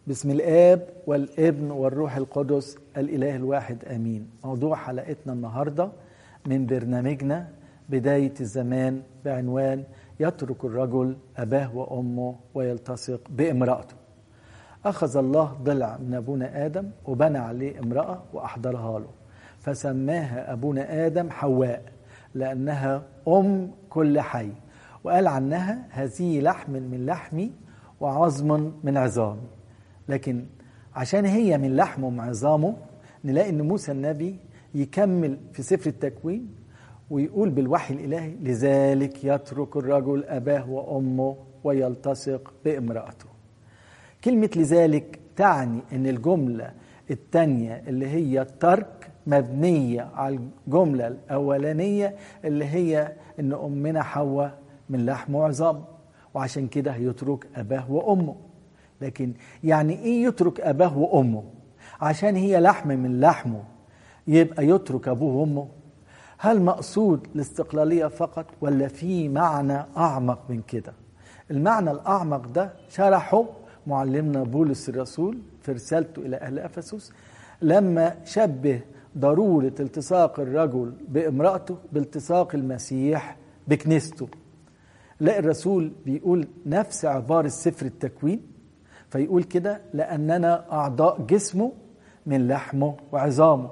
بسم الآب والابن والروح القدس الإله الواحد آمين موضوع حلقتنا النهاردة من برنامجنا بداية الزمان بعنوان يترك الرجل أباه وأمه ويلتصق بامرأته أخذ الله ضلع من أبونا آدم وبنى عليه امرأة وأحضرها له فسماها أبونا آدم حواء لأنها أم كل حي وقال عنها هذه لحم من لحمي وعظم من عظامي لكن عشان هي من لحمه وعظامه نلاقي ان موسى النبي يكمل في سفر التكوين ويقول بالوحي الالهي لذلك يترك الرجل اباه وامه ويلتصق بامراته كلمه لذلك تعني ان الجمله الثانيه اللي هي الترك مبنيه على الجمله الاولانيه اللي هي ان امنا حواء من لحم وعظام وعشان كده يترك اباه وامه لكن يعني ايه يترك اباه وامه عشان هي لحم من لحمه يبقى يترك ابوه وامه هل مقصود الاستقلاليه فقط ولا في معنى اعمق من كده المعنى الاعمق ده شرحه معلمنا بولس الرسول في رسالته الى اهل افسس لما شبه ضروره التصاق الرجل بامراته بالتصاق المسيح بكنيسته لا الرسول بيقول نفس عباره سفر التكوين فيقول كده لأننا أعضاء جسمه من لحمه وعظامه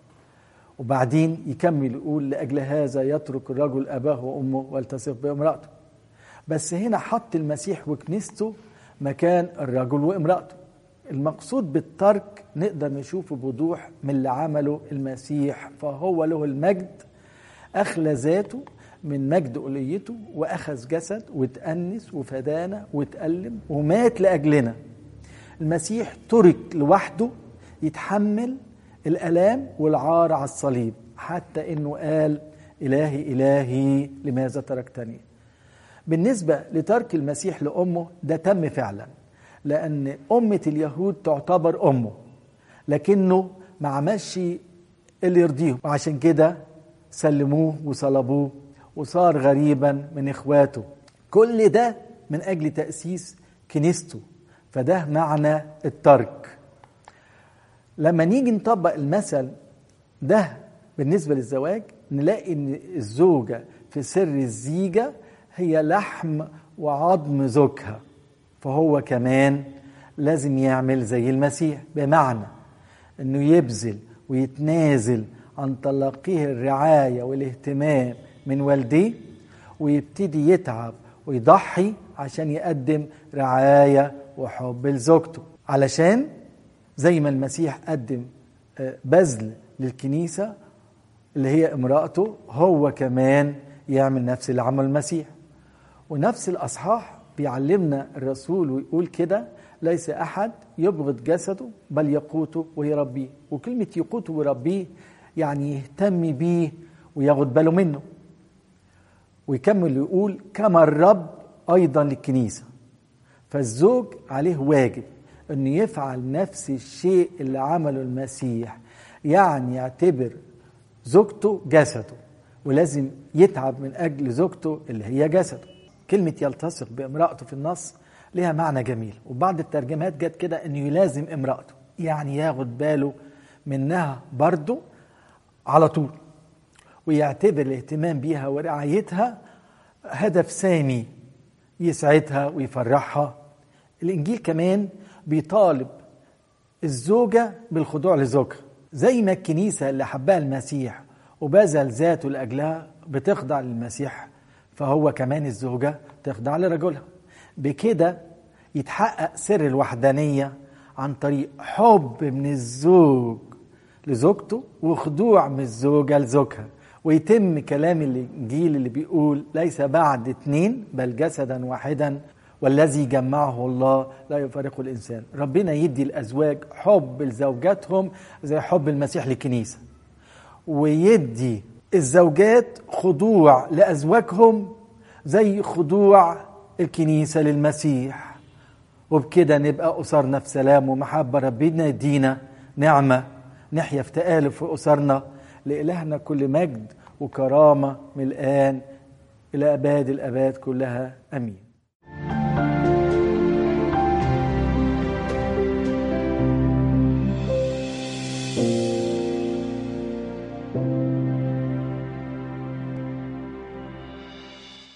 وبعدين يكمل يقول لأجل هذا يترك الرجل أباه وأمه والتصق بامرأته بس هنا حط المسيح وكنيسته مكان الرجل وامرأته المقصود بالترك نقدر نشوفه بوضوح من اللي عمله المسيح فهو له المجد أخلى ذاته من مجد أليته وأخذ جسد وتأنس وفدانا وتألم ومات لأجلنا المسيح ترك لوحده يتحمل الآلام والعار على الصليب حتى إنه قال إلهي إلهي لماذا تركتني بالنسبة لترك المسيح لأمه ده تم فعلا لأن أمة اليهود تعتبر أمه لكنه ما عملش اللي يرضيهم وعشان كده سلموه وصلبوه وصار غريبا من اخواته كل ده من اجل تاسيس كنيسته فده معنى الترك لما نيجي نطبق المثل ده بالنسبه للزواج نلاقي ان الزوجه في سر الزيجه هي لحم وعظم زوجها فهو كمان لازم يعمل زي المسيح بمعنى انه يبذل ويتنازل عن تلقيه الرعايه والاهتمام من والديه ويبتدي يتعب ويضحي عشان يقدم رعايه وحب لزوجته علشان زي ما المسيح قدم بذل للكنيسه اللي هي امراته هو كمان يعمل نفس اللي عمل المسيح ونفس الاصحاح بيعلمنا الرسول ويقول كده ليس احد يبغض جسده بل يقوته ويربيه وكلمه يقوته ويربيه يعني يهتم بيه وياخد باله منه ويكمل يقول كما الرب ايضا للكنيسه فالزوج عليه واجب انه يفعل نفس الشيء اللي عمله المسيح يعني يعتبر زوجته جسده ولازم يتعب من اجل زوجته اللي هي جسده كلمه يلتصق بامراته في النص لها معنى جميل وبعض الترجمات جت كده انه يلازم امراته يعني ياخد باله منها برضه على طول ويعتبر الاهتمام بيها ورعايتها هدف سامي يسعدها ويفرحها الانجيل كمان بيطالب الزوجه بالخضوع لزوجها زي ما الكنيسه اللي حبها المسيح وبذل ذاته لاجلها بتخضع للمسيح فهو كمان الزوجه تخضع لرجلها بكده يتحقق سر الوحدانيه عن طريق حب من الزوج لزوجته وخضوع من الزوجه لزوجها ويتم كلام الانجيل اللي بيقول ليس بعد اثنين بل جسدا واحدا والذي جمعه الله لا يفارقه الانسان ربنا يدي الازواج حب لزوجاتهم زي حب المسيح للكنيسه ويدي الزوجات خضوع لازواجهم زي خضوع الكنيسه للمسيح وبكده نبقى اسرنا في سلام ومحبه ربنا يدينا نعمه نحيا في تآلف في اسرنا لإلهنا كل مجد وكرامة من الآن إلى أباد الأباد كلها أمين